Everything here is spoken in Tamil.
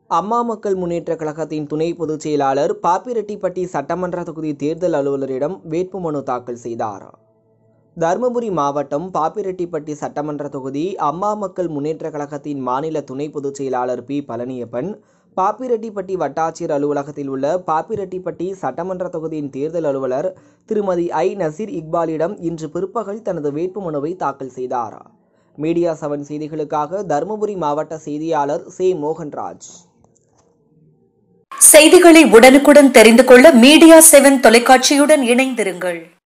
அம்மா மக்கள் முன்னேற்ற கழகத்தின் துணை பொதுச் செயலாளர் பாப்பிரெட்டிப்பட்டி சட்டமன்ற தொகுதி தேர்தல் அலுவலரிடம் வேட்புமனு தாக்கல் செய்தார் தருமபுரி மாவட்டம் பாப்பிரெட்டிப்பட்டி சட்டமன்ற தொகுதி அம்மா மக்கள் முன்னேற்ற கழகத்தின் மாநில துணை பொதுச் செயலாளர் பி பழனியப்பன் பாப்பிரெட்டிப்பட்டி வட்டாட்சியர் அலுவலகத்தில் உள்ள பாப்பிரெட்டிப்பட்டி சட்டமன்ற தொகுதியின் தேர்தல் அலுவலர் திருமதி ஐ நசீர் இக்பாலிடம் இன்று பிற்பகல் தனது வேட்புமனுவை தாக்கல் செய்தார் மீடியா செவன் செய்திகளுக்காக தருமபுரி மாவட்ட செய்தியாளர் சே மோகன்ராஜ் செய்திகளை உடனுக்குடன் தெரிந்து கொள்ள மீடியா செவன் தொலைக்காட்சியுடன் இணைந்திருங்கள்